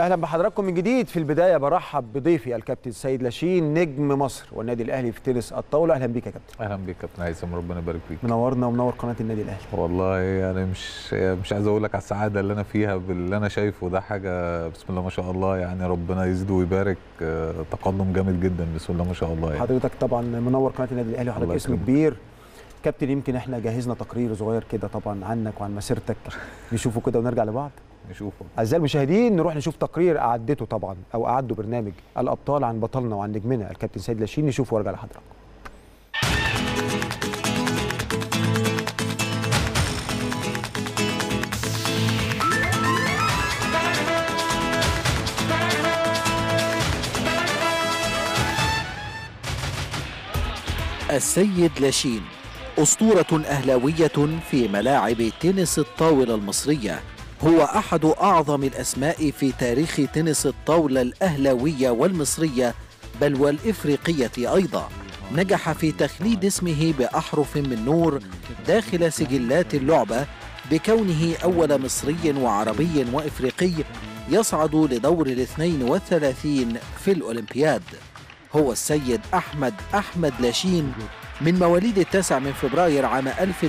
اهلا بحضراتكم من جديد في البدايه برحب بضيفي الكابتن سيد لاشين نجم مصر والنادي الاهلي في تنس الطاوله اهلا بيك يا كابتن اهلا بيك كابتن هيثم ربنا يبارك فيك منورنا ومنور قناه النادي الاهلي والله يعني مش مش عايز اقول لك على السعاده اللي انا فيها باللي انا شايفه ده حاجه بسم الله ما شاء الله يعني ربنا يزيد ويبارك آه، تقدم جامد جدا بسم الله ما شاء الله يعني. حضرتك طبعا منور قناه النادي الاهلي وحضرتك الله اسم يكرمك. كبير كابتن يمكن احنا جهزنا تقرير صغير كده طبعا عنك وعن مسيرتك نشوفه كده ونرجع لبعض نشوفه اعزائي المشاهدين نروح نشوف تقرير اعدته طبعا او اعده برنامج الابطال عن بطلنا وعن نجمنا الكابتن سيد لاشين نشوفه وارجع لحضراتكم السيد لاشين أسطورة أهلاوية في ملاعب تنس الطاولة المصرية هو أحد أعظم الأسماء في تاريخ تنس الطاولة الأهلاوية والمصرية بل والإفريقية أيضا نجح في تخليد اسمه بأحرف من نور داخل سجلات اللعبة بكونه أول مصري وعربي وإفريقي يصعد لدور الاثنين والثلاثين في الأولمبياد هو السيد أحمد أحمد لاشين من مواليد التاسع من فبراير عام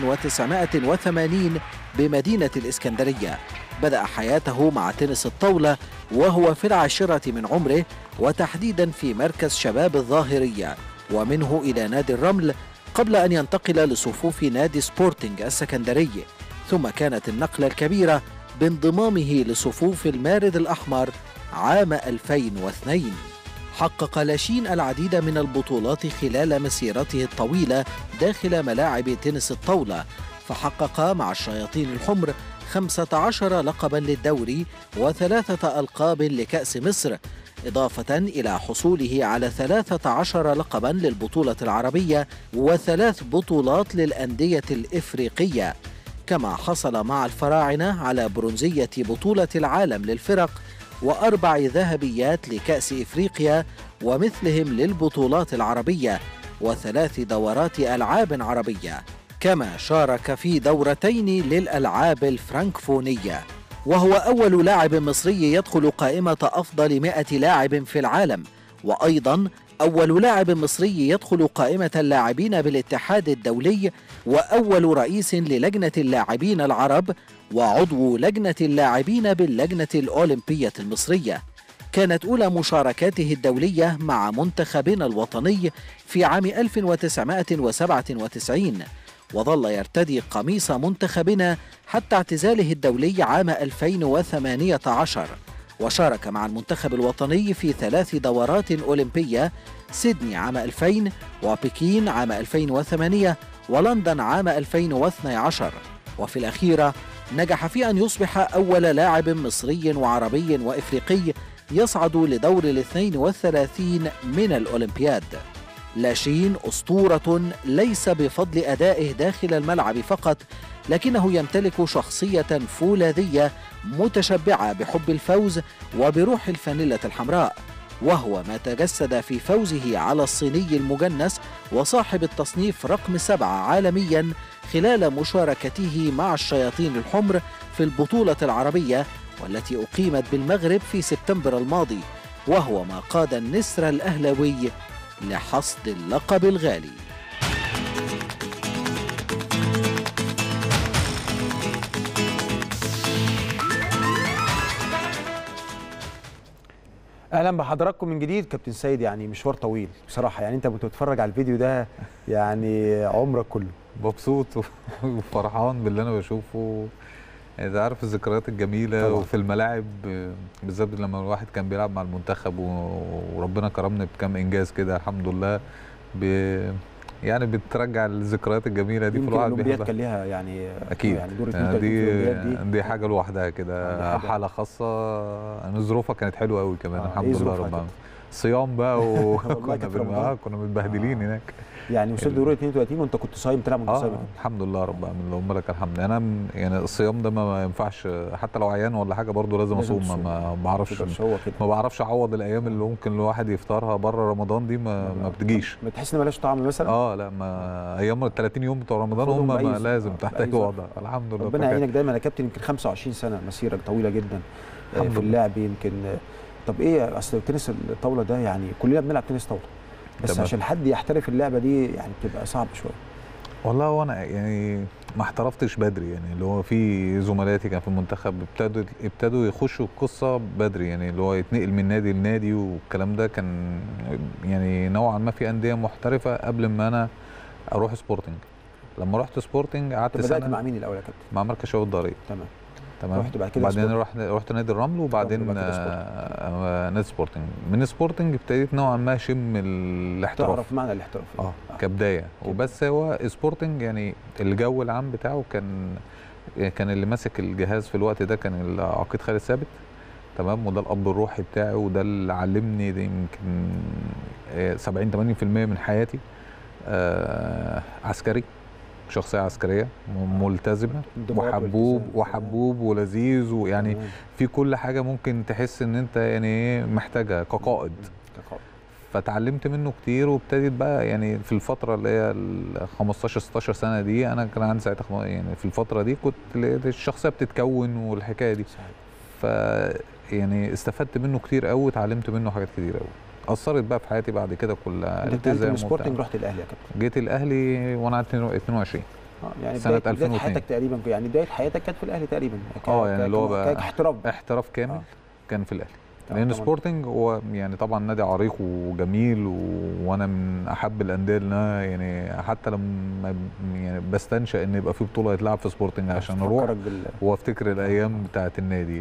1980 بمدينة الإسكندرية بدأ حياته مع تنس الطاولة وهو في العاشرة من عمره وتحديدا في مركز شباب الظاهرية ومنه إلى نادي الرمل قبل أن ينتقل لصفوف نادي سبورتنج السكندري ثم كانت النقلة الكبيرة بانضمامه لصفوف المارد الأحمر عام 2002 حقق لاشين العديد من البطولات خلال مسيرته الطويلة داخل ملاعب تنس الطاولة فحقق مع الشياطين الحمر 15 لقبا للدوري وثلاثة ألقاب لكأس مصر إضافة إلى حصوله على 13 لقبا للبطولة العربية وثلاث بطولات للأندية الإفريقية كما حصل مع الفراعنة على برونزية بطولة العالم للفرق وأربع ذهبيات لكأس إفريقيا ومثلهم للبطولات العربية وثلاث دورات ألعاب عربية كما شارك في دورتين للألعاب الفرنكفونية وهو أول لاعب مصري يدخل قائمة أفضل 100 لاعب في العالم وأيضا أول لاعب مصري يدخل قائمة اللاعبين بالاتحاد الدولي وأول رئيس للجنة اللاعبين العرب وعضو لجنة اللاعبين باللجنة الأولمبية المصرية كانت أولى مشاركاته الدولية مع منتخبنا الوطني في عام 1997 وظل يرتدي قميص منتخبنا حتى اعتزاله الدولي عام 2018 وشارك مع المنتخب الوطني في ثلاث دورات أولمبية سيدني عام 2000 وبكين عام 2008 ولندن عام 2012 وفي الأخيرة نجح في أن يصبح أول لاعب مصري وعربي وإفريقي يصعد لدور الاثنين والثلاثين من الأولمبياد لاشين أسطورة ليس بفضل أدائه داخل الملعب فقط لكنه يمتلك شخصية فولاذية متشبعة بحب الفوز وبروح الفانيلة الحمراء وهو ما تجسد في فوزه على الصيني المجنس وصاحب التصنيف رقم سبعة عالميا خلال مشاركته مع الشياطين الحمر في البطولة العربية والتي أقيمت بالمغرب في سبتمبر الماضي وهو ما قاد النسر الأهلاوي لحصد اللقب الغالي اهلا بحضراتكم من جديد كابتن سيد يعني مشوار طويل بصراحه يعني انت بتتفرج على الفيديو ده يعني عمرك كله مبسوط وفرحان باللي انا بشوفه انت عارف الذكريات الجميله طبعا. وفي الملاعب آه، بالذات لما الواحد كان بيلعب مع المنتخب و- وربنا كرمني بكام انجاز كده الحمد لله ب... يعني بترجع الذكريات الجميله دي في يمكن الواحد الاولمبياد بيحبها كان ليها يعني اكيد يعني دور يعني 32 في الاولمبياد دي دي حاجه لوحدها آه، كده دي حاجة. حاله خاصه انا ظروفها كانت حلوه قوي كمان آه، الحمد إيه لله ظروفها رب كده؟ العالمين صيام بقى والله وكنا كانت بن- رمضان. آه، كنا متبهدلين آه. هناك يعني وصلت ال- دور 32 وانت كنت صايم تلعب وانت اه صايم الحمد لله رب العالمين اللهم لك الحمد انا م- يعني الصيام ده ما ما ينفعش حتى لو عيان ولا حاجه برضه لازم لازم اصوم ما- تصوم. ما بعرفش مش هو كده ما بعرفش اعوض الايام اللي ممكن الواحد يفطرها بره رمضان دي ما, ما بتجيش ما تحس ان مالهاش طعم مثلا اه لا ما ايام ال 30 يوم بتوع رمضان خدهم هم ما بأي- لازم آه، تحتاج بأي وضع الحمد لله ربنا فكان- يعينك دايما يا كابتن يمكن 25 سنه مسيره طويله جدا آه، الحمد في لله. اللعب يمكن آه، طب ايه اصل تنس الطاوله ده يعني كلنا بنلعب تنس طاوله بس تمام. عشان حد يحترف اللعبه دي يعني بتبقى صعب شويه والله وانا يعني ما احترفتش بدري يعني اللي هو في زملاتي كان في المنتخب ابتدوا ابتدوا يخشوا القصه بدري يعني اللي هو يتنقل من نادي لنادي والكلام ده كان يعني نوعا ما في انديه محترفه قبل ما انا اروح سبورتنج لما رحت سبورتنج قعدت انت بدات سنه مع مين الاول يا كابتن مع مركز شباب الداريه تمام تمام رحت بعد كده بعدين سبورتنج. رحت رحت نادي الرمل وبعدين وبعد كده آه، آه، نادي سبورتنج من سبورتنج ابتديت نوعا ما اشم الاحتراف تعرف معنى الاحتراف اه كبدايه وبس هو سبورتنج يعني الجو العام بتاعه كان كان اللي ماسك الجهاز في الوقت ده كان العقيد خالد ثابت تمام وده الاب الروحي بتاعي وده اللي علمني ده يمكن آه، 70 80% من حياتي آه، عسكري شخصيه عسكريه م- ملتزمه انضباط وحبوب والتزام. وحبوب ولذيذ ويعني تمام. في كل حاجه ممكن تحس ان انت يعني ايه محتاجها كقائد كقائد. فتعلمت منه كتير وابتديت بقى يعني في الفتره اللي هي ال 15 16 سنه دي انا كان عندي ساعتها خم- يعني في الفتره دي كنت لقيت الشخصيه بتتكون والحكايه دي صحيح ف يعني استفدت منه كتير قوي اتعلمت منه حاجات كتير قوي اثرت بقى في حياتي بعد كده كلها انت اتنقلت من التزام سبورتنج وبتاع. رحت الاهلي يا كابتن جيت الاهلي وانا عندي 22 اه يعني سنة بداية, بداية 2002. حياتك تقريبا يعني بداية حياتك كانت في الاهلي تقريبا ك- اه يعني ك- اللي هو ك- بقى كاحتراف بقى. احتراف كامل آه. كان في الاهلي آه، لان طبعاً. سبورتنج هو يعني طبعا نادي عريق وجميل و... وانا من احب الانديه اللي أنا يعني حتى لما ب- يعني بستنشأ ان يبقى في بطوله يتلعب في سبورتنج عشان اروح فكرك بال وافتكر الايام بتاعه النادي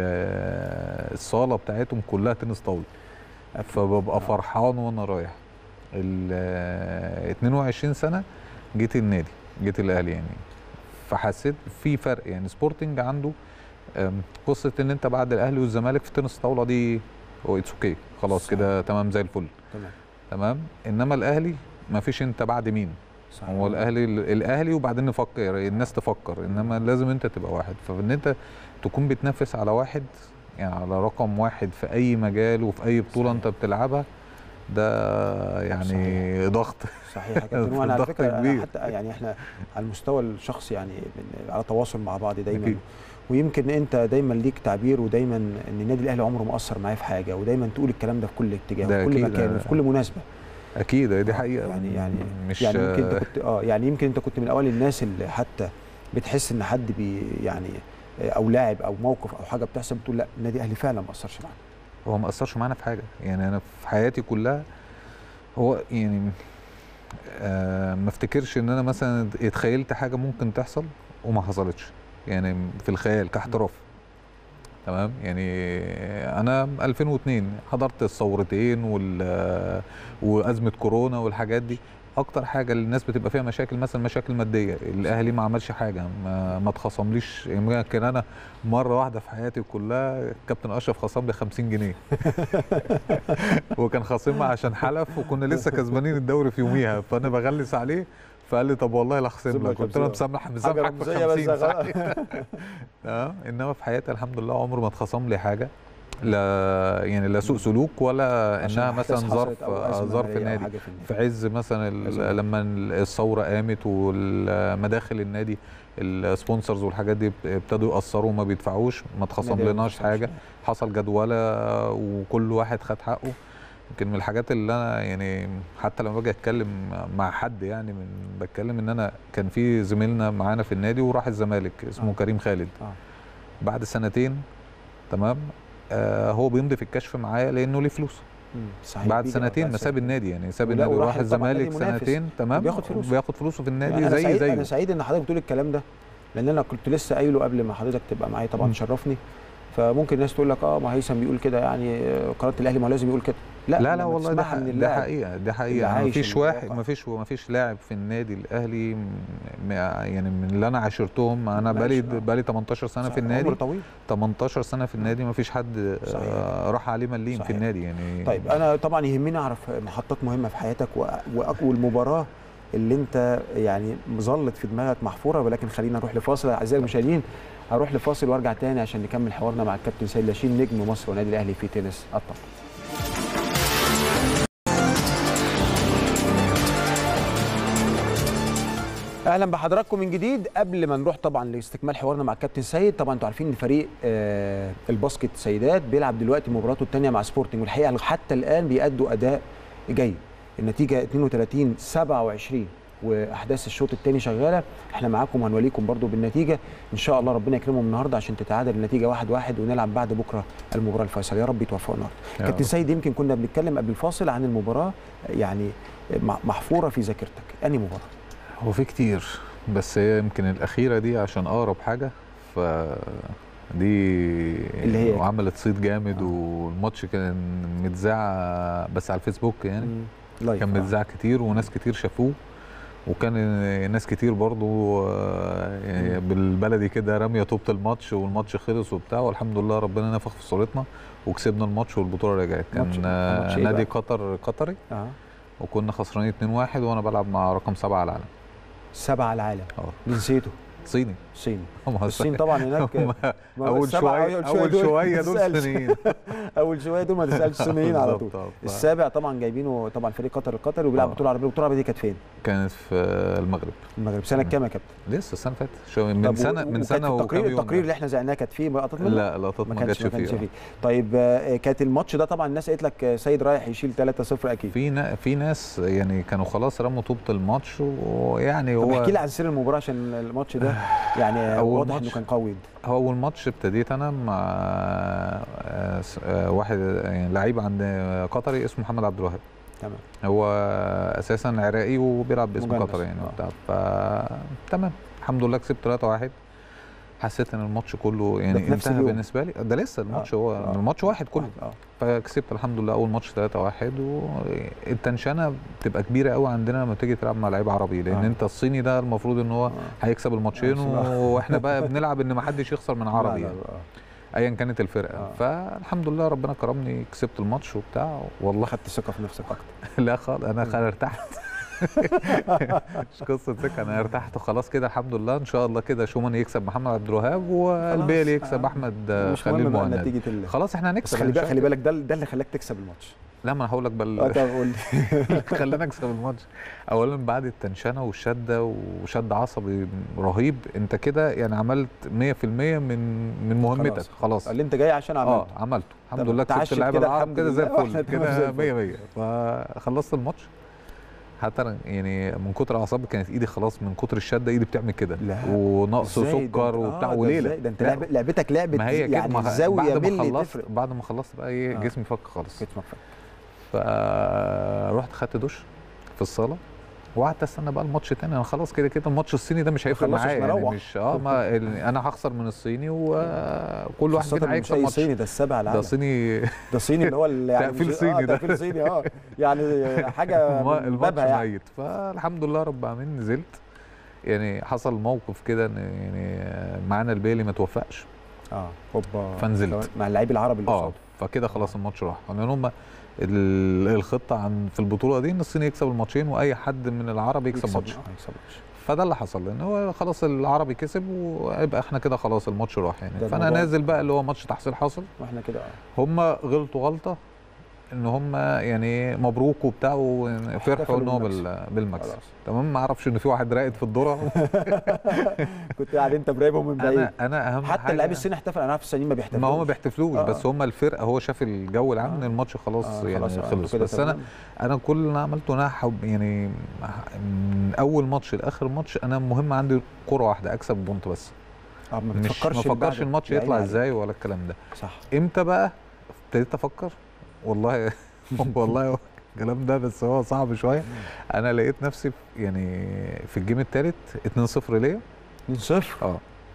ال- الصاله بتاعتهم كلها تنس طاوله فببقى آه. فرحان وانا رايح ال 22 سنه جيت النادي جيت الاهلي يعني فحسيت في فرق يعني سبورتنج عنده أم، قصه ان انت بعد الاهلي والزمالك في تنس الطاوله دي هو اتس اوكي خلاص صحيح. كده تمام زي الفل تمام تمام انما الاهلي ما فيش انت بعد مين صحيح هو الاهلي الاهلي وبعدين نفكر الناس تفكر انما لازم انت تبقى واحد فان انت تكون بتنافس على واحد يعني على رقم واحد في اي مجال وفي اي بطوله صحيح. انت بتلعبها ده يعني ضغط صحيح يا كابتن وانا على ضغط فكره أنا كبير. حتى يعني احنا على المستوى الشخصي يعني من- على تواصل مع بعض دايما أكيد. ويمكن انت دايما ليك تعبير ودايما ان النادي الاهلي عمره ما اثر معايا في حاجه ودايما تقول الكلام ده في كل اتجاه ده وفي كل أكيد. مكان وفي كل مناسبه اكيد دي حقيقه يعني يعني مش يعني يمكن انت كنت اه يعني يمكن انت كنت من اوائل الناس اللي حتى بتحس ان حد بي يعني او لاعب او موقف او حاجه بتحصل بتقول لا النادي الاهلي فعلا ما اثرش معانا هو ما اثرش معانا في حاجه يعني انا في حياتي كلها هو يعني آه ما افتكرش ان انا مثلا اتخيلت حاجه ممكن تحصل وما حصلتش يعني في الخيال كاحتراف تمام يعني انا 2002 حضرت الثورتين وال وازمه كورونا والحاجات دي اكتر حاجه اللي الناس بتبقى فيها مشاكل مثلا مشاكل ماديه الاهلي ما عملش حاجه ما, ما اتخصمليش يمكن انا مره واحده في حياتي كلها كابتن اشرف خصم لي 50 جنيه وكان خاصمها عشان حلف وكنا لسه كسبانين الدوري في يوميها فانا بغلس عليه فقال لي طب والله لا اخصم لك قلت له مسامح مسامحك ب 50 ساعة. اه انما في حياتي الحمد لله عمر ما اتخصم لي حاجه لا يعني لا سوء سلوك ولا انها مثلا ظرف آه، ظرف النادي في عز مثلا ال- أزمة. لما الثوره قامت والمداخل النادي السبونسرز والحاجات دي ابتدوا ياثروا وما بيدفعوش ما اتخصم لناش حاجه حصل جدوله وكل واحد خد حقه يمكن من الحاجات اللي انا يعني حتى لما باجي اتكلم مع حد يعني من بتكلم ان انا كان في زميلنا معانا في النادي وراح الزمالك اسمه آه. كريم خالد آه. بعد سنتين تمام آه هو بيمضي في الكشف معايا لانه ليه فلوس صحيح بعد بيجي سنتين بعد ما ساب سنتين. النادي يعني ساب ولا- النادي وراح وراح طبعاً نادي الزمالك منافس سنتين تمام وبياخد فلوسه. بياخد فلوسه في النادي يعني أنا زي سعيد زيه انا سعيد ان حضرتك بتقول الكلام ده لان انا كنت لسه قايله قبل ما حضرتك تبقى معايا طبعا مم. شرفني فممكن الناس تقول لك اه ما هيثم بيقول كده يعني آه، قناه الاهلي ما هو لازم يقول كده لا لا لا لما والله ده تسمعها من حق- ده اللاعب حقيقه ده اللي حقيقه ما عايش فيش واحد الواقع. ما فيش ما فيش لاعب في النادي الاهلي م- م- يعني من اللي انا عاشرتهم انا بقالي ماشي، آه. بقالي 18 سنه صح، في النادي عمر طويل 18 سنه في النادي ما فيش حد صحيح. آه، راح عليه مليم صحيح. في النادي يعني طيب انا طبعا يهمني اعرف محطات مهمه في حياتك و- وأك- والمباراه اللي انت يعني مظلت في دماغك محفوره ولكن خلينا نروح لفاصل اعزائي المشاهدين هروح لفاصل وارجع تاني عشان نكمل حوارنا مع الكابتن سيد لاشين نجم مصر والنادي الاهلي في تنس الطاوله اهلا بحضراتكم من جديد قبل ما نروح طبعا لاستكمال حوارنا مع الكابتن سيد طبعا انتوا عارفين ان فريق آه الباسكت سيدات بيلعب دلوقتي مباراته الثانيه مع سبورتنج والحقيقه حتى الان بيأدوا اداء جيد النتيجه 32 27 واحداث الشوط الثاني شغاله احنا معاكم وهنوليكم برضو بالنتيجه ان شاء الله ربنا يكرمهم النهارده عشان تتعادل النتيجه 1-1 واحد واحد ونلعب بعد بكره المباراه الفيصل يا رب يتوفقوا النهارده يا كابتن رب. سيد يمكن كنا بنتكلم قبل الفاصل عن المباراه يعني محفوره في ذاكرتك انهي مباراه هو في كتير بس هي يمكن الاخيره دي عشان اقرب حاجه ف دي اللي هي؟ وعملت صيت جامد آه. والماتش كان متذاع بس على الفيسبوك يعني مم. لايف كان آه. متذاع كتير وناس كتير شافوه وكان ناس كتير برضو آه، يعني بالبلدي كده راميه طوبه الماتش والماتش خلص وبتاع والحمد لله ربنا نفخ في صورتنا وكسبنا الماتش والبطوله رجعت ماتش- كان آه، ماتش إيه نادي بقى؟ قطر قطري اه وكنا خسرانين 2-1 وانا بلعب مع رقم سبعه على العالم سبعة على العالم اه جنسيته صيني صيني هم الصين طبعا هناك هم ما هو اول السبعة شويه اول دول شويه ما دول تسألش. صينيين اول شويه دول ما تسالش الصينيين على طول بالظبط، آه. ف- السابع طبعا جايبينه طبعا فريق قطر القطري وبيلعب آه. بطوله عربيه البطوله العربيه دي كانت فين؟ كانت في المغرب المغرب سنه كام يا كابتن؟ لسه السنه اللي فاتت شو- من طب و- سنه وكانت من سنه التقرير وكام يوم التقرير اللي احنا زعناه كانت فيه لقطات منه؟ لا لقطات ما ما كانش جاتش ما كانش فيه فيه آه. طيب آه، كانت الماتش ده طبعا الناس قالت لك آه، سيد رايح يشيل 3-0 اكيد في نا في ناس يعني كانوا خلاص رموا طوبه الماتش ويعني طب هو احكي لي عن سير المباراه عشان الماتش ده يعني أول واضح انه ماتش. كان قوي هو اول ماتش ابتديت انا مع آه، س- آه، واحد يعني لعيب عند قطري اسمه محمد عبد الوهاب تمام هو اساسا عراقي وبيلعب باسم مجنس. قطر يعني آه. وبتاع ف تمام الحمد لله كسبت 3 1 حسيت ان الماتش كله ده يعني في نفس انتهى اليوم. بالنسبه لي ده لسه الماتش آه. هو آه. الماتش واحد كله اه فكسبت الحمد لله اول ماتش 3 1 والتنشنه بتبقى كبيره قوي عندنا لما تيجي تلعب مع لعيب عربي لان آه. انت الصيني ده المفروض ان هو آه. هيكسب الماتشين آه. واحنا بقى بنلعب ان ما حدش يخسر من عربي لا يعني. لا آه. ايا كانت الفرقه آه. فالحمد لله ربنا كرمني كسبت الماتش وبتاع والله خدت ثقه في نفسك اكتر لا خالص انا خ- ارتحت مش قصه ثقه انا ارتحت وخلاص كده الحمد لله ان شاء الله كده شومان يكسب محمد عبد الوهاب والبيلي يكسب آه. احمد مش خليل مهم بقى مهند نتيجه ال... خلاص احنا بس هنكسب خلي إن بالك شاء خلي الله. بالك ده ده اللي خلاك تكسب الماتش لا ما انا هقول لك اه بل طب قول لي خلينا نكسب الماتش اولا بعد التنشنه والشده وشد عصبي رهيب انت كده يعني عملت 100% من من مهمتك خلاص. خلاص اللي انت جاي عشان عملته اه عملته الحمد طب لله كسبت تعشت اللعيبه كده العرب الحمد كده زي لله، واحنا الفل تمام زي كده الفل. 100 100 فخلصت الماتش حتى أنا يعني من كتر اعصابي كانت ايدي خلاص من كتر الشده ايدي بتعمل كده لا. ونقص إزاي ده سكر أنت- وبتاع آه، ده وليله إزاي؟ ده انت لا، لعب... لعبتك لعبه ما هي كده يعني ما الزاويه بعد ما ملي خلصت تفرق بعد ما خلصت بقى ايه آه. جسمي فك خالص كنت مكفى فرحت خدت دش في الصاله وقعدت استنى بقى الماتش تاني انا خلاص كده كده الماتش الصيني ده مش هيفرق خلاص معايا عشان يعني أروح. مش اه ما ال- انا هخسر من الصيني وكل واحد خاصة فينا إنه مش هيكسب أي ماتش صيني ده السابع على ده العالم صيني ده صيني اللي هو ال- يعني تقفيل مش- صيني آه ده. تقفيل صيني اه يعني حاجه الم- من الماتش بابها يعني ميت فالحمد لله رب العالمين نزلت يعني حصل موقف كده ان يعني معانا البيلي ما توفقش اه هوبا فنزلت. مع اللعيب العربي اللي اه قصاده. فكده خلاص الماتش راح لان هم الخطه عن في البطوله دي ان الصين يكسب الماتشين واي حد من العرب يكسب ماتش آه، يكسب ماتش فده اللي حصل لان هو خلاص العربي كسب ويبقى احنا كده خلاص الماتش راح يعني ده فانا الموضوع- نازل بقى اللي هو ماتش تحصيل حاصل واحنا كده اه هم غلطوا غلطه ان هم يعني مبروك وبتاع وفرحوا احتفلوا ان هو بالمكسب. بال- بالمكسب خلاص. تمام ما اعرفش ان في واحد راقد في الذره كنت قاعد انت براقبهم من بعيد انا انا اهم حتى حاجه اللاعب الصيني احتفل انا عارف الصينيين ما بيحتفلوش ما هو ما بيحتفلوش آه. بس هم الفرقه هو شاف الجو العام ان آه. الماتش خلاص آه، يعني خلاص، آه، خلص كده بس انا تمام. انا كل اللي انا عملته انا حب يعني من اول ماتش لاخر ماتش انا مهم عندي كوره واحده اكسب بونت بس اه ما مش بتفكرش ما بعد- افكرش الماتش يا عيني يطلع عليك. ازاي ولا الكلام ده صح امتى بقى ابتديت افكر والله والله هو الكلام ده بس هو صعب شويه انا لقيت نفسي في يعني في الجيم الثالث 2-0 ليا 2-0 اه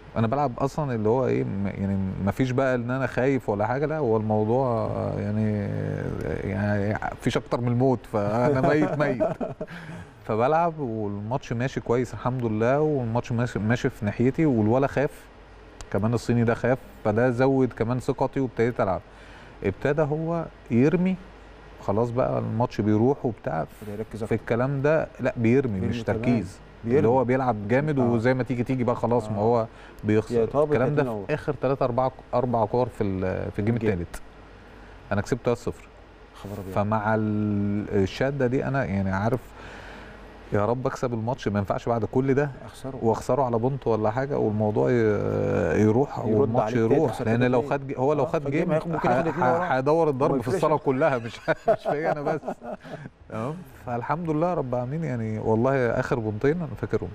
انا بلعب اصلا اللي هو ايه م- يعني ما فيش بقى ان انا خايف ولا حاجه لا هو الموضوع آه، يعني يعني فيش اكتر من الموت فانا ميت ميت فبلعب والماتش ماشي كويس الحمد لله والماتش ماشي, ماشي في ناحيتي والولا خاف كمان الصيني ده خاف فده زود كمان ثقتي وابتديت العب ابتدى هو يرمي خلاص بقى الماتش بيروح وبتاع يركز في أكتر. الكلام ده لا بيرمي بيرمي مش كمان. تركيز بيرمي. اللي هو بيلعب جامد آه. وزي ما تيجي تيجي بقى خلاص ما آه. هو يا بيخسر طابق الكلام ده يا تنور. في اخر 3 4 4 كور في ال- في الجيم الجيم. الثالث انا كسبت 3-0 خبر ابيض فمع ال- الشده دي انا يعني عارف يا رب اكسب الماتش ما ينفعش بعد كل ده اخسره واخسره على بونت ولا حاجه والموضوع ي- يروح يرد والماتش عليك تاني يروح تخسر لان تاني لو تاني. خد ج- هو لو آه، خد خد جيم جيم هياخد- ممكن ح- ياخد اتنين ح- ورا. هيدور الضرب في ويفرشها. الصاله كلها مش مش فيا انا بس تمام فالحمد لله رب العالمين يعني والله اخر بونتين انا فاكرهم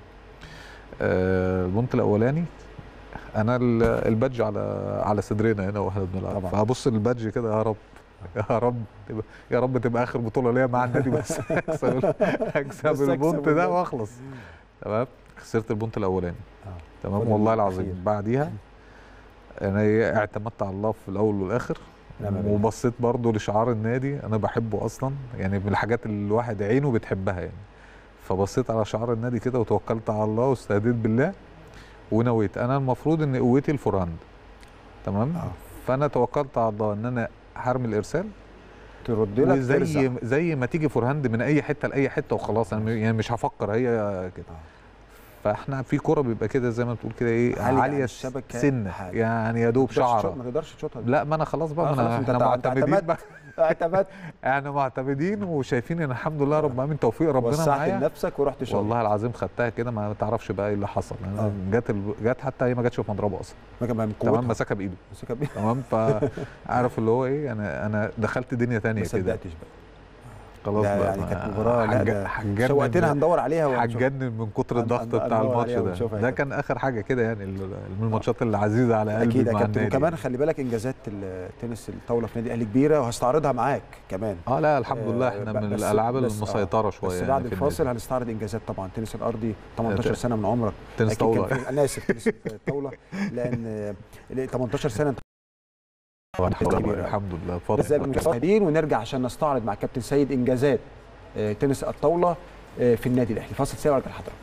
آه، البونت الاولاني انا ال- البادج على على صدرنا هنا واحنا بنلعب طبعا. فهبص للبادج كده يا رب يا رب تبقى يا رب تبقى اخر بطوله ليا مع النادي بس اكسب بس اكسب أكسب البونت ده والله. واخلص تمام خسرت البونت الاولاني آه. تمام فاضل والله الأخير. العظيم بعديها انا إيه اعتمدت على الله في الاول والاخر نعم بالله. وبصيت برضو لشعار النادي انا بحبه اصلا يعني من الحاجات اللي الواحد عينه بتحبها يعني فبصيت على شعار النادي كده وتوكلت على الله واستهديت بالله ونويت انا المفروض ان قوتي الفور هاند تمام آه. فانا توكلت على الله ان انا هرمي الارسال ترد لك وزي ترزع. زي ما تيجي فور هاند من اي حته لاي حته وخلاص انا يعني مش هفكر هي كده فاحنا في كوره بيبقى كده زي ما بتقول كده ايه عالية عن عاليه الشبكة سنه حاجة. يعني يا دوب ما تقدرش تشوط- شعره ما تقدرش تشوطها دي. لا ما انا خلاص بقى آه، ما خلاص انا انت احنا تع- معتمدين اعتمدت. بقى اعتمدت احنا معتمدين وشايفين ان الحمد لله رب العالمين توفيق ربنا وسعت معايا لنفسك ورحت شوط والله العظيم خدتها كده ما تعرفش بقى ايه اللي حصل آه. انا جت ال... جت حتى هي ما جاتش في مضربه اصلا ما كان من تمام قوتها مسكها بايده مسكها بيه تمام فعارف اللي هو ايه انا انا دخلت دنيا ما تانية كده صدقتش بقى خلاص لا، بقى يعني ما- كانت مباراة لا حج- ده حجنن شوقتنا من- هندور عليها ونشوف. هتجنن من كتر هن- الضغط هن- بتاع هندور الماتش عليها ده ونشوفها ده يا كان اخر حاجه كده يعني ال- من الماتشات اللي عزيزه على قلبي اكيد يا مع كابتن النادي وكمان خلي بالك انجازات التنس الطاوله في نادي الاهلي كبيره وهستعرضها معاك كمان اه لا الحمد لله آه، احنا ب- من بس- الالعاب بس- آه، المسيطره شويه بس يعني بعد في الفاصل النادي. هنستعرض انجازات طبعا التنس الارضي 18 سنه من عمرك تنس أكيد كان طاوله في- انا اسف تنس الطاوله لان آه، 18 سنه انت الحمد كبيرة. لله الحمد لله بس زي بفضل المشاهدين ونرجع عشان نستعرض مع كابتن سيد انجازات آه، تنس الطاوله آه، في النادي الاهلي فاصل سريع وارجع لحضراتكم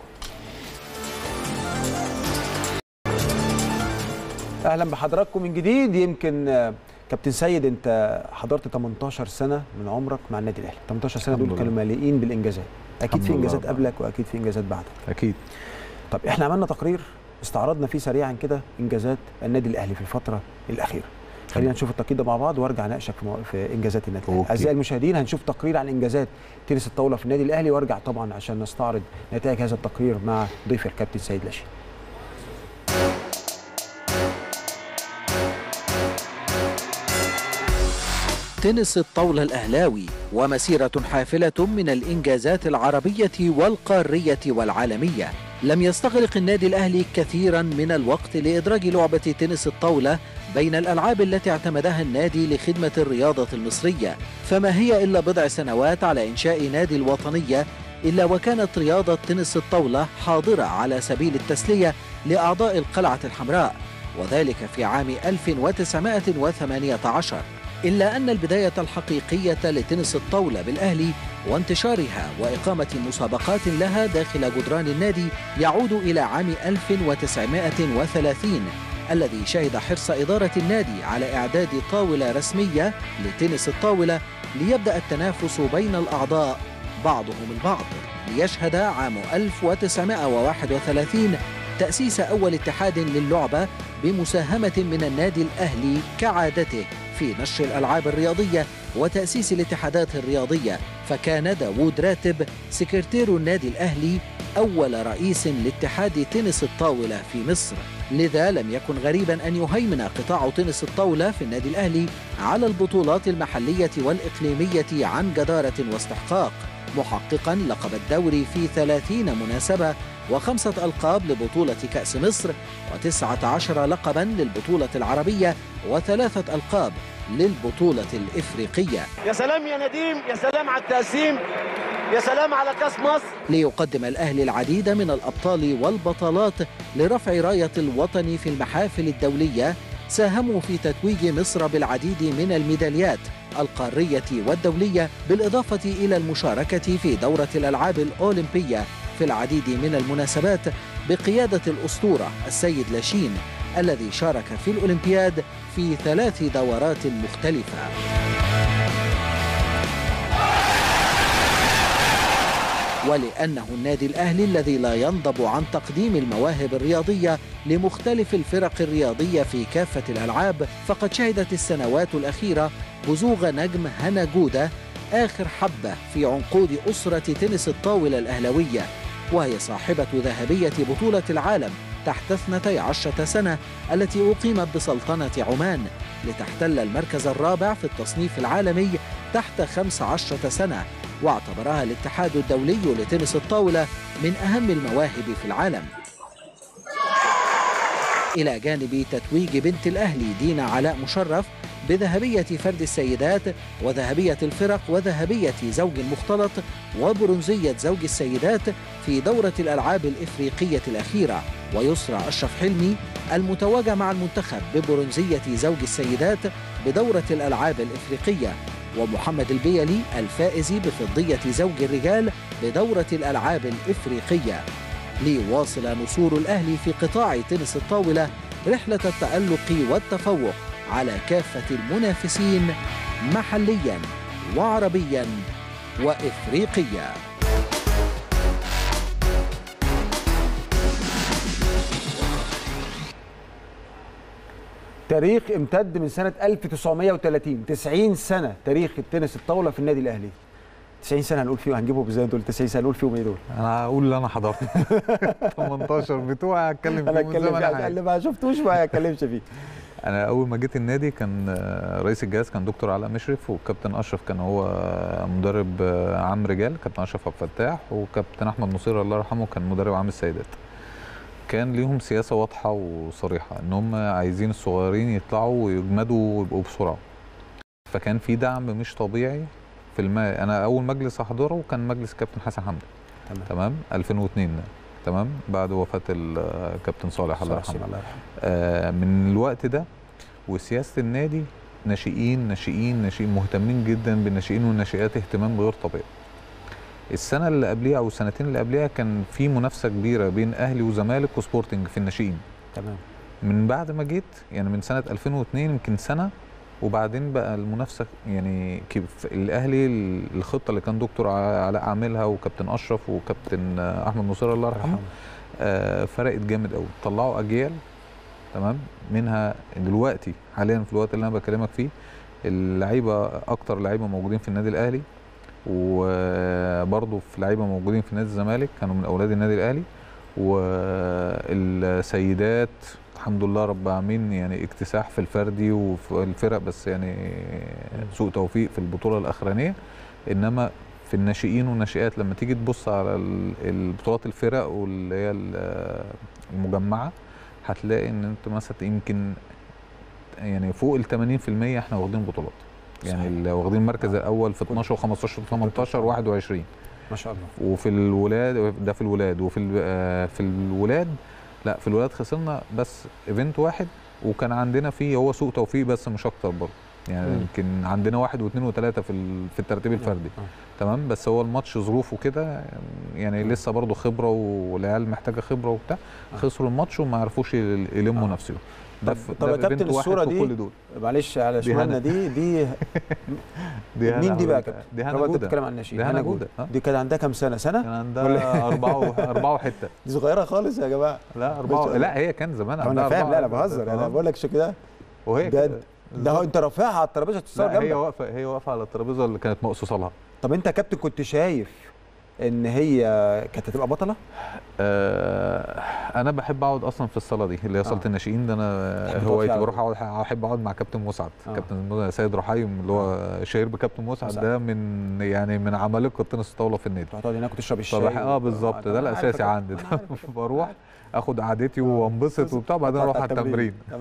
اهلا بحضراتكم من جديد يمكن آه، كابتن سيد انت حضرت 18 سنه من عمرك مع النادي الاهلي 18 سنه الحمد دول لله. كانوا مليئين بالانجازات اكيد الحمد في لله انجازات طبعا. قبلك واكيد في انجازات بعدك اكيد طب احنا عملنا تقرير استعرضنا فيه سريعا كده انجازات النادي الاهلي في الفتره الاخيره خلينا نشوف التقرير ده مع بعض وارجع اناقشك في, مو- في انجازات النادي الاهلي أوكي. اعزائي المشاهدين هنشوف تقرير عن انجازات تنس الطاوله في النادي الاهلي وارجع طبعا عشان نستعرض نتائج هذا التقرير مع ضيف الكابتن سيد لاشين تنس الطاولة الأهلاوي ومسيرة حافلة من الإنجازات العربية والقارية والعالمية لم يستغرق النادي الأهلي كثيرا من الوقت لإدراج لعبة تنس الطاولة بين الألعاب التي اعتمدها النادي لخدمة الرياضة المصرية فما هي إلا بضع سنوات على إنشاء نادي الوطنية إلا وكانت رياضة تنس الطاولة حاضرة على سبيل التسلية لأعضاء القلعة الحمراء وذلك في عام 1918 إلا أن البداية الحقيقية لتنس الطاولة بالأهلي وانتشارها وإقامة مسابقات لها داخل جدران النادي يعود إلى عام 1930 الذي شهد حرص إدارة النادي على إعداد طاولة رسمية لتنس الطاولة ليبدأ التنافس بين الأعضاء بعضهم البعض ليشهد عام 1931 تأسيس أول اتحاد للعبة بمساهمة من النادي الأهلي كعادته في نشر الألعاب الرياضية وتأسيس الاتحادات الرياضية فكان داوود راتب سكرتير النادي الأهلي أول رئيس لاتحاد تنس الطاولة في مصر لذا لم يكن غريبا أن يهيمن قطاع تنس الطاولة في النادي الأهلي على البطولات المحلية والإقليمية عن جدارة واستحقاق محققا لقب الدوري في 30 مناسبة وخمسة ألقاب لبطولة كأس مصر وتسعة عشر لقبا للبطولة العربية وثلاثة ألقاب للبطولة الإفريقية يا سلام يا نديم يا سلام على التقسيم يا سلام على كاس مصر ليقدم الأهلي العديد من الأبطال والبطلات لرفع راية الوطن في المحافل الدولية ساهموا في تتويج مصر بالعديد من الميداليات القارية والدولية بالإضافة إلى المشاركة في دورة الألعاب الأولمبية في العديد من المناسبات بقيادة الأسطورة السيد لاشين الذي شارك في الأولمبياد في ثلاث دورات مختلفة ولأنه النادي الأهلي الذي لا ينضب عن تقديم المواهب الرياضية لمختلف الفرق الرياضية في كافة الألعاب فقد شهدت السنوات الأخيرة بزوغ نجم هنا جودة آخر حبة في عنقود أسرة تنس الطاولة الأهلوية وهي صاحبة ذهبية بطولة العالم تحت 12 سنة التي أقيمت بسلطنة عمان لتحتل المركز الرابع في التصنيف العالمي تحت 15 سنة واعتبرها الاتحاد الدولي لتنس الطاولة من أهم المواهب في العالم إلى جانب تتويج بنت الأهلي دينا علاء مشرف بذهبية فرد السيدات وذهبية الفرق وذهبية زوج مختلط وبرونزية زوج السيدات في دورة الألعاب الإفريقية الأخيرة ويسرى أشرف حلمي المتوجة مع المنتخب ببرونزية زوج السيدات بدورة الألعاب الإفريقية ومحمد البيلي الفائز بفضية زوج الرجال بدورة الألعاب الإفريقية ليواصل نصور الأهلي في قطاع تنس الطاولة رحلة التألق والتفوق على كافة المنافسين محليا وعربيا وإفريقيا تاريخ امتد من سنه 1930 90 سنه تاريخ التنس الطاوله في النادي الاهلي 90 سنه هنقول فيهم هنجيبهم ازاي دول 90 سنه هنقول فيهم ايه دول انا هقول اللي انا حضرته 18 بتوعي هتكلم انا فيهم زي اتكلم ما فيه انا عايز. اللي ما شفتوش ما اتكلمش فيه انا اول ما جيت النادي كان آه، رئيس الجهاز كان دكتور علاء مشرف والكابتن اشرف كان هو آه، مدرب آه، عام رجال كابتن اشرف عبد الفتاح وكابتن احمد نصير الله يرحمه كان مدرب عام السيدات كان ليهم سياسه واضحه وصريحه ان هم عايزين الصغيرين يطلعوا ويجمدوا ويبقوا بسرعه فكان في دعم مش طبيعي في الماء انا اول مجلس احضره كان مجلس كابتن حسن حمدي تمام تمام 2002 ده تمام بعد وفاه الكابتن صالح الله يرحمه الله يرحمه آه، من الوقت ده وسياسه النادي ناشئين ناشئين ناشئين مهتمين جدا بالناشئين والناشئات اهتمام غير طبيعي. السنه اللي قبليها او السنتين اللي قبليها كان في منافسه كبيره بين اهلي وزمالك وسبورتنج في الناشئين. تمام من بعد ما جيت يعني من سنه 2002 يمكن سنه وبعدين بقى المنافسه يعني كيف الاهلي الخطه اللي كان دكتور علاء عاملها وكابتن اشرف وكابتن احمد نصير الله يرحمه آه، فرقت جامد قوي طلعوا اجيال تمام منها دلوقتي حاليا في الوقت اللي انا بكلمك فيه اللعيبه اكتر لعيبه موجودين في النادي الاهلي وبرضه في لعيبه موجودين في نادي الزمالك كانوا من اولاد النادي الاهلي والسيدات الحمد لله رب العالمين يعني اكتساح في الفردي وفي الفرق بس يعني سوء توفيق في البطوله الاخرانيه انما في الناشئين والناشئات لما تيجي تبص على ال- البطولات الفرق واللي هي ال- المجمعه هتلاقي ان انت مثلا يمكن يعني فوق ال 80% احنا واخدين بطولات يعني صحيح. اللي واخدين المركز آه. الاول في 12 و15 و18 و21 ما شاء الله وفي الولاد ده في الولاد وفي ال- آه، في الولاد لا في الولاد خسرنا بس ايفنت واحد وكان عندنا فيه هو سوء توفيق بس مش اكتر برضه يعني مم. يمكن عندنا واحد واثنين وثلاثه في ال- في الترتيب الفردي آه. تمام بس هو الماتش ظروفه كده يعني مم. لسه برضه خبره والعيال محتاجه خبره وبتاع آه. خسروا الماتش وما عرفوش يل- يلموا آه. نفسهم ده طب- في طب ده يا في كابتن event واحد الصورة في دي كل دول معلش على دي شمالنا هنا. دي دي دي مين دي بقى يا جودة. كابتن؟ دي هنا طبعا انت جوده بتتكلم عن الناشئين دي هنا هنا جودة، ها؟ دي كانت عندها كام سنه سنه كان ولا عندها إيه؟ أربعة و- أربعة وحتة دي صغيره خالص يا جماعه لا شاء أربعة الله. لا هي كان زمان عندها انا فاهم أربعة لا انا وحتة. بهزر يعني انا آه. بقول لك شكل ده وهي بجد كده. ده هو انت رافعها على الترابيزه تتصور لا هي جنبك واقفة هي واقفة على الترابيزة اللي كانت مقصوصة لها طب انت يا كابتن كنت شايف ان هي كانت هتبقى بطله آه انا بحب اقعد اصلا في الصاله دي اللي هي صاله آه. الناشئين ده انا تحب تقعد هوايتي فيها على بروح اقعد احب اقعد مع كابتن مسعد آه. كابتن سيد رحيم اللي هو شهير بكابتن مسعد مسعد. ده من يعني من عمالقه تنس الطاوله في النادي تقعد هناك وتشرب الشاي فبح... اه بالظبط ده أنا عارف الاساسي يا عندي كابتن، ده أنا عارف يا كابتن. بروح اخد قعدتي آه. وانبسط وبتاع وبعدين أطلع اروح على التمرين تمام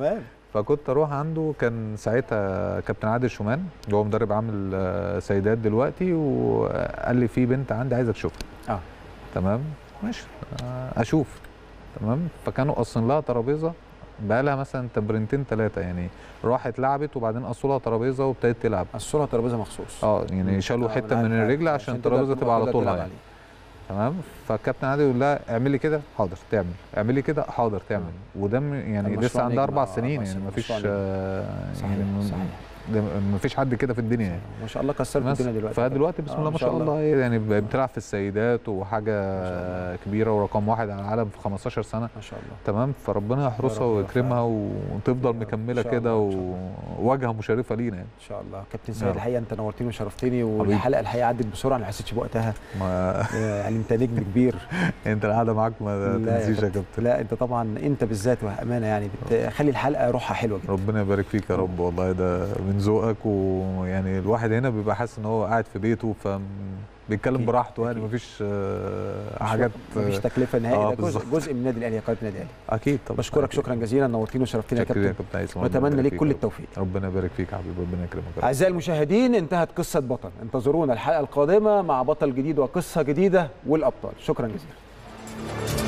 فكنت اروح عنده كان ساعتها كابتن عادل شومان اللي هو مدرب عامل آه، سيدات دلوقتي وقال لي في بنت عندي عايزك تشوفها اه تمام ماشي آه، اشوف تمام فكانوا قاصين لها ترابيزه بقى لها مثلا تمرينتين ثلاثه يعني راحت لعبت وبعدين قصوا لها ترابيزه وابتدت تلعب الصوره ترابيزه مخصوص اه يعني شالوا آه، حته أنا من عارف- الرجل عارف. عشان تقدر الترابيزه تبقى على تقدر طولها تلعب يعني عليه. تمام فالكابتن عادل يقول لها اعملي كده حاضر تعمل اعملي كده حاضر تعمل وده م- يعني المشروع لسه عندها نجم، اربع آه، سنين أربع يعني سنين، ما فيش مشروع نجم. يعني صحيح صحيح ما فيش حد كده في الدنيا يعني ما شاء الله كسرت بس الدنيا دلوقتي فدلوقتي بسم آه، الله ما شاء الله يعني ب- بتلعب في السيدات وحاجه شاء كبيره ورقم واحد على العالم في 15 سنه ما شاء الله تمام فربنا يحرسها رب ويكرمها وتفضل يا رب. مكمله إن شاء كده الله، إن شاء وواجهه مشرفه لينا يعني ان شاء الله كابتن يا سيد رب. الحقيقه انت نورتني وشرفتني والحلقه الحقيقه عدت بسرعه انا ما حسيتش بوقتها ما آه، يعني انت نجم كبير انت القعده معاك ما لا يا تنسيش يا كابتن. كابتن لا انت طبعا انت بالذات وامانه يعني بتخلي الحلقه روحها حلوه جدا ربنا يبارك فيك يا رب والله ده من ذوقك ويعني الواحد هنا بيبقى حاسس ان هو قاعد في بيته ف بيتكلم أكيد، براحته يعني أكيد. مفيش آه، حاجات مفيش تكلفه نهائي آه، ده جزء, بالظبط. جزء من النادي الاهلي قناه النادي الاهلي اكيد طبعا بشكرك أكيد. شكرا جزيلا نورتني وشرفتني يا شكرا يا كابتن كابتن عايز ربنا واتمنى يبارك ليك فيك كل يا رب. التوفيق ربنا يبارك فيك يا حبيبي ربنا يكرمك يا رب. اعزائي المشاهدين انتهت قصه بطل انتظرونا الحلقه القادمه مع بطل جديد وقصه جديده والابطال شكرا جزيلا